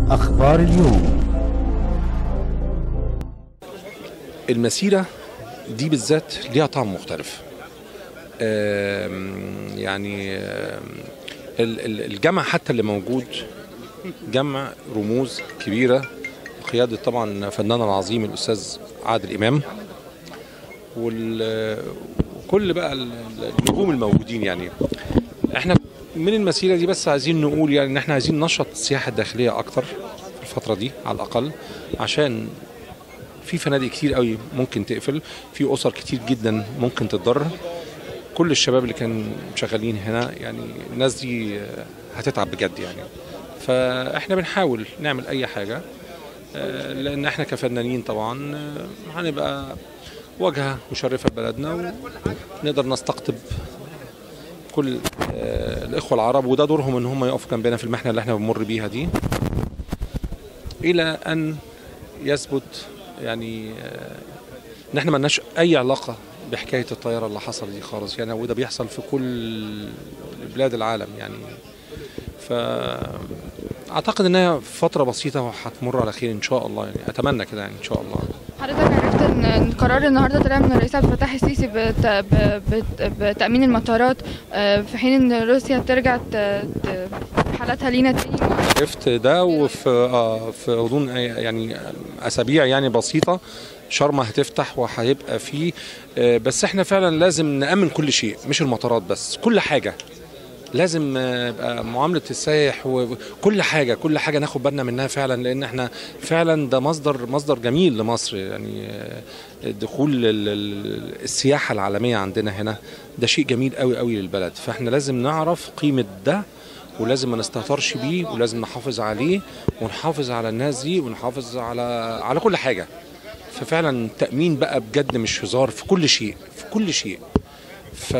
أخبار اليوم المسيرة دي بالذات ليها طعم مختلف آم، يعني آم، ال- ال- الجمع حتى اللي موجود جمع رموز كبيرة قيادة طبعا فنان العظيم الأستاذ عادل إمام وال- وكل بقى ال- النجوم الموجودين يعني احنا من المسيرة دي بس عايزين نقول يعني ان احنا عايزين ننشط السياحة الداخلية اكتر الفترة دي على الاقل عشان في فنادق كتير قوي ممكن تقفل في اسر كتير جدا ممكن تتضرر كل الشباب اللي كانوا شغالين هنا يعني الناس دي آه، هتتعب بجد يعني فاحنا بنحاول نعمل اي حاجه آه، لان احنا كفنانين طبعا آه، هنبقى واجهه مشرفه لبلدنا ونقدر نستقطب كل آه، الاخوه العرب وده دورهم ان هم يقفوا جنبنا في المحنه اللي احنا بنمر بيها دي الى ان يثبت يعني آه، ان احنا ملناش اي علاقه بحكايه الطياره اللي حصل دي خالص يعني وده بيحصل في كل بلاد العالم يعني ف اعتقد انها فتره بسيطه وهتمر على خير ان شاء الله يعني اتمنى كده يعني ان شاء الله حضرتك عرفت ان إن قرار النهارده طلع من الرئيس عبد الفتاح السيسي بت... ب... بت... بتامين المطارات آه، في حين ان روسيا بترجع ت... ت... حالاتها لينا تاني عرفت ده وفي آه، في غضون يعني اسابيع يعني بسيطه شرم هتفتح وهيبقى فيه آه، بس احنا فعلا لازم نامن كل شيء مش المطارات بس كل حاجه لازم آه، يبقى معامله السائح وكل حاجه كل حاجه ناخد بالنا منها فعلا لان احنا فعلا ده مصدر مصدر جميل لمصر يعني آه، دخول ال- ال- السياحه العالميه عندنا هنا ده شيء جميل قوي قوي للبلد فاحنا لازم نعرف قيمه ده ولازم ما نستهترش بيه ولازم نحافظ عليه ونحافظ على الناس دي ونحافظ على على كل حاجه ففعلا التامين بقى بجد مش هزار في كل شيء في كل شيء ف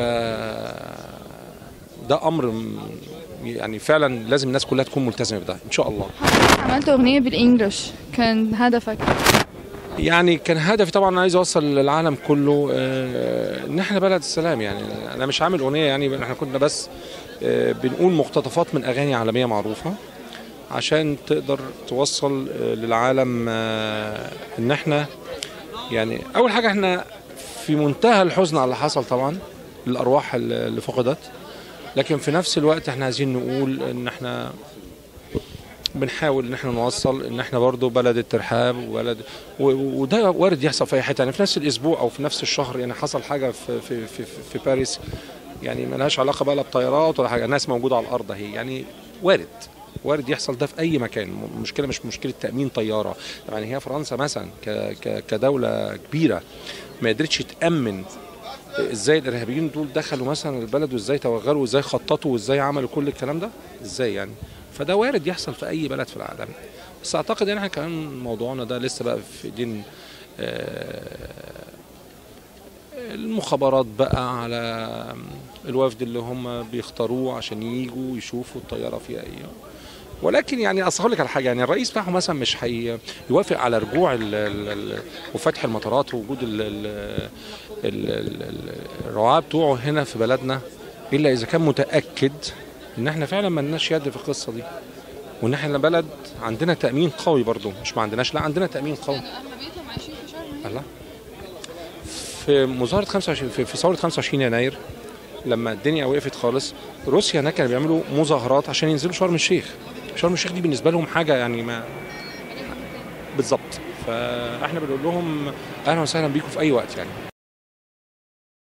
ده امر م- يعني فعلا لازم الناس كلها تكون ملتزمه بده ان شاء الله عملت اغنيه بالانجلش كان هدفك يعني كان هدفي طبعا عايز اوصل للعالم كله آه، ان احنا بلد السلام يعني انا مش عامل اغنيه يعني احنا كنا بس آه، بنقول مقتطفات من اغاني عالميه معروفه عشان تقدر توصل آه، للعالم آه، ان احنا يعني اول حاجه احنا في منتهى الحزن على اللي حصل طبعا الارواح اللي اللي فقدت لكن في نفس الوقت احنا عايزين نقول ان احنا بنحاول ان احنا نوصل ان احنا برضو بلد الترحاب وبلد و- وده وارد يحصل في اي حته يعني في نفس الاسبوع او في نفس الشهر يعني حصل حاجه في في في, في باريس يعني ملهاش علاقه بقى لا بطيارات ولا حاجه ناس موجوده على الارض اهي يعني وارد وارد يحصل ده في اي مكان المشكله مش مشكله تامين طياره يعني هي فرنسا مثلا ك ك كدوله كبيره ما قدرتش تامن ازاي الارهابيين دول دخلوا مثلا البلد وازاي توغلوا وازاي خططوا وازاي عملوا كل الكلام ده ازاي يعني فده وارد يحصل في اي بلد في العالم بس اعتقد ان احنا كمان موضوعنا ده لسه بقى في ايدين آه، المخابرات بقى على الوفد اللي هم بيختاروه عشان يجوا يشوفوا الطياره فيها ايه ولكن يعني اصل هقول لك على حاجه يعني الرئيس بتاعهم مثلا مش هيوافق على رجوع ال ال ال وفتح المطارات ووجود ال ال ال ال ال الرعاة بتوعه هنا في بلدنا الا اذا كان متاكد ان احنا فعلا ما لناش يد في القصه دي وان احنا بلد عندنا تامين قوي برضو مش ما عندناش لا عندنا تامين قوي اغلبيتهم عايشين في شرم الله في مظاهره 25 في, في ثوره 25 يناير لما الدنيا وقفت خالص روسيا هناك كانوا بيعملوا مظاهرات عشان ينزلوا شرم الشيخ شرم الشيخ دي بالنسبه لهم حاجه يعني ما بالظبط فاحنا بنقول لهم اهلا وسهلا بيكم في اي وقت يعني